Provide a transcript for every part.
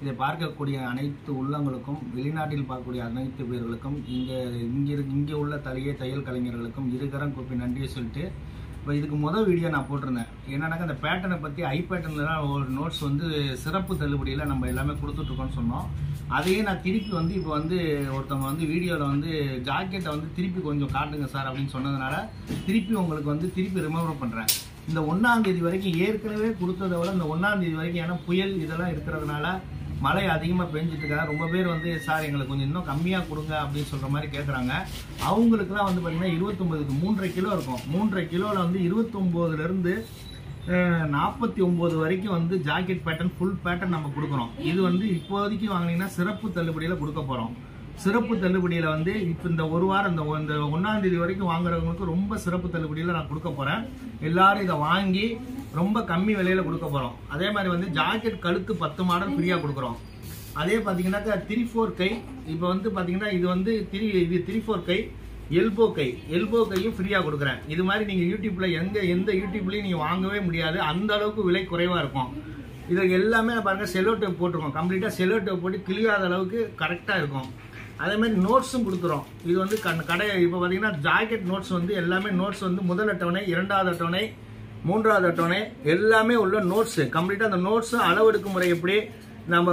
இதை பார்க்கக்கூடிய அனைத்து உள்ளங்களுக்கும் வெளிநாட்டில் பார்க்கக்கூடிய அனைத்து பேர்களுக்கும் இங்கே இங்கே இங்கே உள்ள தலைய தையல் கலைஞர்களுக்கும் இருகரம் கூப்பி நன்றியை சொல்லிட்டு இப்போ இதுக்கு முதல் வீடியோ நான் போட்டிருந்தேன் என்னன்னாக்கா அந்த பேட்டர்னை பற்றி ஐ பேட்டர்னில் தான் ஒரு நோட்ஸ் வந்து சிறப்பு தள்ளுபடியில் நம்ம எல்லாமே கொடுத்துட்ருக்கோம்னு சொன்னோம் அதையே நான் திருப்பி வந்து இப்போ வந்து ஒருத்தவங்க வந்து வீடியோவில் வந்து ஜாக்கெட்டை வந்து திருப்பி கொஞ்சம் காட்டுங்க சார் அப்படின்னு சொன்னதுனால திருப்பி உங்களுக்கு வந்து திருப்பி ரிமூவ் பண்ணுறேன் இந்த ஒன்றாம் தேதி வரைக்கும் ஏற்கனவே கொடுத்ததை விட இந்த ஒன்றாம் தேதி வரைக்கும் ஏன்னா புயல் இதெல்லாம் இருக்கிறதுனால மழை அதிகமாக பெஞ்சிட்டு இருக்காங்க ரொம்ப பேர் வந்து சார் எங்களுக்கு கொஞ்சம் இன்னும் கம்மியாக கொடுங்க அப்படின்னு சொல்கிற மாதிரி கேட்குறாங்க அவங்களுக்குலாம் வந்து பார்த்தீங்கன்னா இருபத்தொம்பதுக்கு மூன்றரை கிலோ இருக்கும் மூன்றரை கிலோவில் வந்து இருபத்தொம்போதுலேருந்து நாற்பத்தி ஒம்பது வரைக்கும் வந்து ஜாக்கெட் பேட்டர்ன் ஃபுல் பேட்டர்ன் நம்ம கொடுக்குறோம் இது வந்து இப்போதைக்கு வாங்கினீங்கன்னா சிறப்பு தள்ளுபடியில் கொடுக்க போகிறோம் சிறப்பு தள்ளுபடியில் வந்து இப்போ இந்த ஒரு வாரம் இந்த ஒ- இந்த ஒன்றாம் தேதி வரைக்கும் வாங்குறவங்களுக்கு ரொம்ப சிறப்பு தள்ளுபடியில் நான் கொடுக்க போகிறேன் எல்லாரும் இதை வாங்கி ரொம்ப கம்மி விலையில கொடுக்க போகிறோம் அதே மாதிரி வந்து ஜாக்கெட் கழுத்து பத்து மாடல் ஃப்ரீயாக கொடுக்குறோம் அதே பார்த்தீங்கன்னாக்கா த்ரீ ஃபோர் கை இப்போ வந்து பார்த்தீங்கன்னா இது வந்து த்ரீ இது த்ரீ ஃபோர் கை எல்போ கை எல்போ கையும் ஃப்ரீயாக கொடுக்குறேன் இது மாதிரி நீங்கள் யூடியூப்ல எங்க எந்த யூடியூப்லையும் நீங்கள் வாங்கவே முடியாது அந்த அளவுக்கு விலை குறைவாக இருக்கும் இது எல்லாமே பாருங்க செலோ டேப் போட்டிருக்கோம் கம்ப்ளீட்டாக செலோ டேப் போட்டு கிளியாத அளவுக்கு கரெக்டாக இருக்கும் அதே மாதிரி நோட்ஸும் கொடுக்குறோம் இது வந்து கண் கடை இப்போ பார்த்தீங்கன்னா ஜாக்கெட் நோட்ஸ் வந்து எல்லாமே நோட்ஸ் வந்து முதல் அட்டவணை இரண்டாவது அட்டவணை மூன்றாவது அட்டவணை எல்லாமே உள்ள நோட்ஸு கம்ப்ளீட்டாக அந்த நோட்ஸு அளவெடுக்கும் முறை எப்படி நம்ம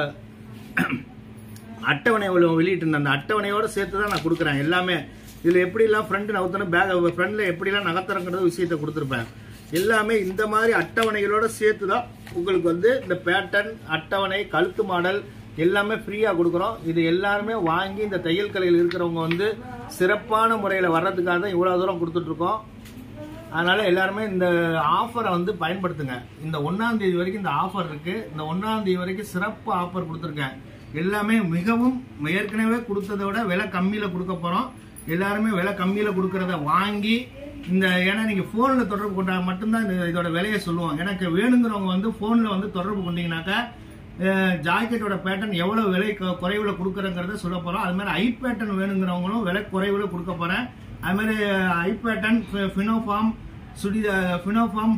அட்டவணை உள்ள வெளியிட்டு அந்த அட்டவணையோட சேர்த்து தான் நான் கொடுக்குறேன் எல்லாமே இதில் எப்படிலாம் ஃப்ரண்ட் நகர்த்தணும் பேக் ஃப்ரண்ட்டில் எப்படிலாம் நகர்த்துறங்கிறது விஷயத்தை கொடுத்துருப்பேன் எல்லாமே இந்த மாதிரி அட்டவணைகளோட சேர்த்து தான் உங்களுக்கு வந்து இந்த பேட்டர்ன் அட்டவணை கழுத்து மாடல் எல்லாமே ஃப்ரீயாக கொடுக்குறோம் இது எல்லாருமே வாங்கி இந்த தையல் கலையில் இருக்கிறவங்க வந்து சிறப்பான முறையில் வர்றதுக்காக தான் இவ்வளோ தூரம் கொடுத்துட்ருக்கோம் அதனால எல்லாருமே இந்த ஆஃபரை வந்து பயன்படுத்துங்க இந்த ஒன்னாம் தேதி வரைக்கும் இந்த ஆஃபர் இருக்கு இந்த ஒன்னாம் தேதி வரைக்கும் சிறப்பு ஆஃபர் கொடுத்துருக்கேன் எல்லாமே மிகவும் ஏற்கனவே கொடுத்ததை விட விலை கம்மியில கொடுக்க போறோம் எல்லாருமே விலை கம்மியில கொடுக்கறத வாங்கி இந்த ஏன்னா நீங்க போன்ல தொடர்பு கொண்டா மட்டும்தான் இந்த இதோட விலையை சொல்லுவோம் எனக்கு வேணுங்கிறவங்க வந்து போன்ல வந்து தொடர்பு கொண்டீங்கன்னாக்கா அஹ், ஜாக்கெட்டோட பேட்டர்ன் எவ்வளவு விலை கு- குறைவுல கொடுக்குறங்கிறத சொல்ல போறோம் அது மாதிரி ஐ பேட்டர்ன் வேணுங்கிறவங்களும் விலை குறைவுல கொடுக்க போறேன் அது மாதிரி ஐ பேட்டர்ன் ஃபினோஃபார்ம் சுடிதா ஃபினோஃபார்ம்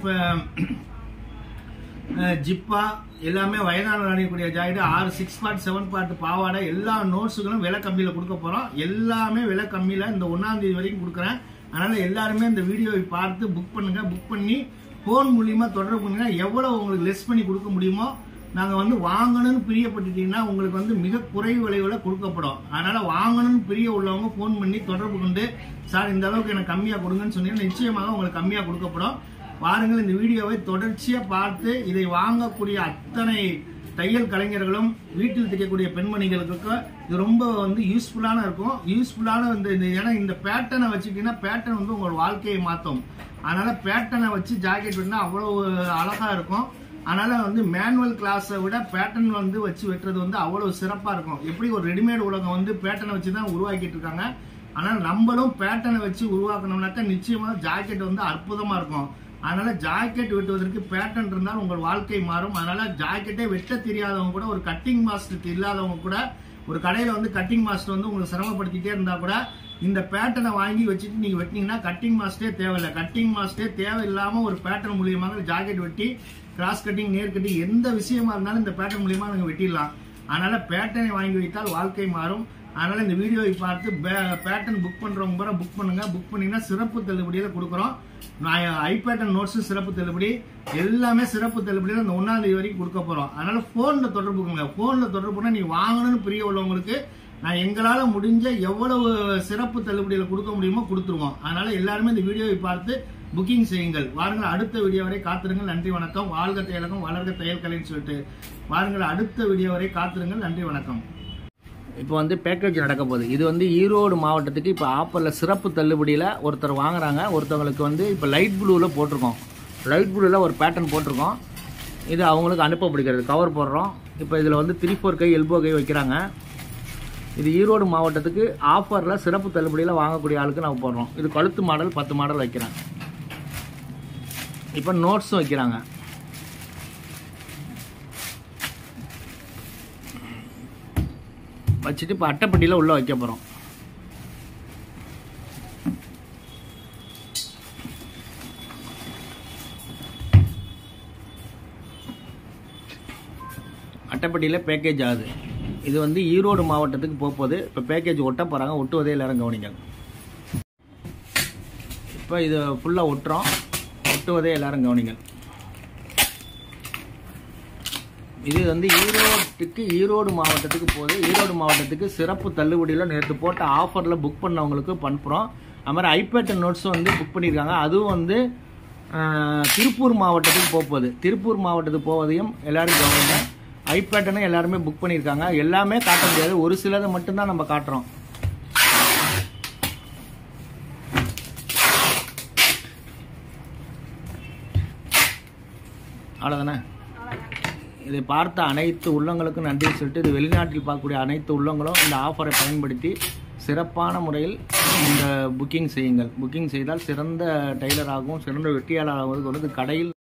ஜிப்பா எல்லாமே வயதானவர் அணியக்கூடிய ஜாக்கெட் ஆறு சிக்ஸ் பார்ட் செவன் பார்ட் பாவாடை எல்லா நோட்ஸுகளும் விலை கம்மியில் கொடுக்க போறோம் எல்லாமே விலை கம்மியில் இந்த ஒன்னாம் தேதி வரைக்கும் கொடுக்குறேன் அதனால எல்லாருமே இந்த வீடியோவை பார்த்து புக் பண்ணுங்க புக் பண்ணி ஃபோன் மூலியமா தொடர்பு பண்ணுங்க எவ்வளவு உங்களுக்கு லெஸ் பண்ணி கொடுக்க முடியுமோ நாங்க வந்து வாங்கணும்னு பிரியப்பட்டுட்டீங்கன்னா உங்களுக்கு வந்து மிக குறைவு விலையில கொடுக்கப்படும் அதனால வாங்கணும்னு பிரிய உள்ளவங்க ஃபோன் பண்ணி தொடர்பு கொண்டு சார் இந்த அளவுக்கு எனக்கு கம்மியா கொடுங்கன்னு சொன்னீங்கன்னா நிச்சயமாக உங்களுக்கு கம்மியா கொடுக்கப்படும் பாருங்கள் இந்த வீடியோவை தொடர்ச்சியா பார்த்து இதை வாங்கக்கூடிய அத்தனை தையல் கலைஞர்களும் வீட்டில் தைக்கக்கூடிய பெண்மணிகளுக்கு இது ரொம்ப வந்து யூஸ்ஃபுல்லான இருக்கும் யூஸ்ஃபுல்லான இந்த இந்த ஏன்னா இந்த பேட்டர்னை வச்சுக்கிட்டீங்கன்னா பேட்டர்ன் வந்து உங்களோட வாழ்க்கையை மாற்றும் அதனால பேட்டர்னை வச்சு ஜாக்கெட் வெட்டினா அவ்வளவு அழகா இருக்கும் அதனால வந்து மேனுவல் கிளாஸை விட பேட்டர்ன் வந்து வச்சு வெட்டுறது வந்து அவ்வளவு சிறப்பா இருக்கும் எப்படி ஒரு ரெடிமேட் உலகம் வந்து பேட்டர்னை வச்சு தான் உருவாக்கிட்டு இருக்காங்க ஆனால் நம்மளும் பேட்டர்னை வச்சு உருவாக்கணும்னாக்கா நிச்சயமா ஜாக்கெட் வந்து அற்புதமா இருக்கும் அதனால ஜாக்கெட் வெட்டுவதற்கு பேட்டர்ன் இருந்தால் உங்கள் வாழ்க்கை மாறும் அதனால ஜாக்கெட்டே வெட்ட தெரியாதவங்க கூட ஒரு கட்டிங் மாஸ்டர் இல்லாதவங்க கூட ஒரு கடையில வந்து கட்டிங் மாஸ்டர் வந்து உங்களுக்கு சிரமப்படுத்திட்டே இருந்தா கூட இந்த பேட்டர்னை வாங்கி வச்சுட்டு நீங்க வெட்டினீங்கன்னா கட்டிங் மாஸ்டரே தேவையில்லை கட்டிங் மாஸ்டரே தேவையில்லாம ஒரு பேட்டர்ன் மூலியமாக ஜாக்கெட் வெட்டி கிராஸ் கட்டிங் நேர் கட்டிங் எந்த விஷயமா இருந்தாலும் இந்த பேட்டர்ன் மூலியமா நீங்க வெட்டிடலாம் அதனால பேட்டர்னை வாங்கி வைத்தால் வாழ்க்கை மாறும் அதனால இந்த வீடியோவை பார்த்து பேட்டர்ன் புக் பண்றவங்க பூரா புக் பண்ணுங்க புக் பண்ணீங்கன்னா சிறப்பு தள்ளுபடியில கொடுக்குறோம் நான் ஐ பேட்டர்ன் நோட்ஸ் சிறப்பு தள்ளுபடி எல்லாமே சிறப்பு தள்ளுபடியில இந்த ஒன்னாம் தேதி வரைக்கும் கொடுக்க போறோம் அதனால போன்ல தொடர்பு கொள்ளுங்க போன்ல தொடர்பு பண்ணா நீ வாங்கணும்னு பிரிய உள்ளவங்களுக்கு நான் எங்களால முடிஞ்ச எவ்வளவு சிறப்பு தள்ளுபடியில கொடுக்க முடியுமோ கொடுத்துருவோம் அதனால எல்லாருமே இந்த வீடியோவை பார்த்து புக்கிங் செய்யுங்கள் வாருங்கள் அடுத்த வீடியோ வரை காத்திருங்கள் நன்றி வணக்கம் வாழ்க தையலகம் வளர்க தையல் கலைன்னு சொல்லிட்டு வாருங்கள் அடுத்த வீடியோ வரை காத்திருங்கள் நன்றி வணக்கம் இப்போ வந்து பேக்கேஜ் நடக்க போகுது இது வந்து ஈரோடு மாவட்டத்துக்கு இப்போ ஆப்பரில் சிறப்பு தள்ளுபடியில் ஒருத்தர் வாங்குறாங்க ஒருத்தவங்களுக்கு வந்து இப்போ லைட் ப்ளூவில் போட்டிருக்கோம் லைட் ப்ளூவில் ஒரு பேட்டர்ன் போட்டிருக்கோம் இது அவங்களுக்கு அனுப்பப்படுகிறது கவர் போடுறோம் இப்போ இதில் வந்து த்ரீ ஃபோர் கை எல்போ கை வைக்கிறாங்க இது ஈரோடு மாவட்டத்துக்கு ஆஃபரில் சிறப்பு தள்ளுபடியில் வாங்கக்கூடிய ஆளுக்கு நான் போடுறோம் இது கழுத்து மாடல் பத்து மாடல் வைக்கிறேன் இப்போ நோட்ஸும் வைக்கிறாங்க வச்சுட்டு இப்போ அட்டைப்பட்டியில் உள்ளே வைக்க போகிறோம் அட்டைப்பட்டியில் பேக்கேஜ் ஆகுது இது வந்து ஈரோடு மாவட்டத்துக்கு போக போகுது இப்போ பேக்கேஜ் ஒட்ட போகிறாங்க ஒட்டுவதே எல்லாரும் கவனிங்க இப்போ இதை ஃபுல்லாக ஒட்டுறோம் ஒட்டுவதே எல்லாரும் கவனிங்க இது வந்து ஈரோட்டுக்கு ஈரோடு மாவட்டத்துக்கு போகுது ஈரோடு மாவட்டத்துக்கு சிறப்பு தள்ளுபடியில் நேற்று போட்ட ஆஃபரில் புக் பண்ணவங்களுக்கு பண்ணுறோம் அது மாதிரி ஐபேட் நோட்ஸும் வந்து புக் பண்ணியிருக்காங்க அதுவும் வந்து ஆஹ், திருப்பூர் மாவட்டத்துக்கு போக போகுது திருப்பூர் மாவட்டத்துக்கு போவதையும் எல்லாரும் கவனிங்க ஐபேட்டனும் எல்லாருமே புக் பண்ணியிருக்காங்க எல்லாமே காட்ட முடியாது ஒரு சிலதை மட்டும்தான் நம்ம காட்டுறோம் அவ்வளோதானே இதை பார்த்த அனைத்து உள்ளங்களுக்கும் நன்றி சொல்லிட்டு இது வெளிநாட்டில் பார்க்கக்கூடிய அனைத்து உள்ளங்களும் இந்த ஆஃபரை பயன்படுத்தி சிறப்பான முறையில் இந்த புக்கிங் செய்யுங்கள் புக்கிங் செய்தால் சிறந்த டெய்லராகவும் சிறந்த வெற்றியாளராகவும் வந்து கடையில்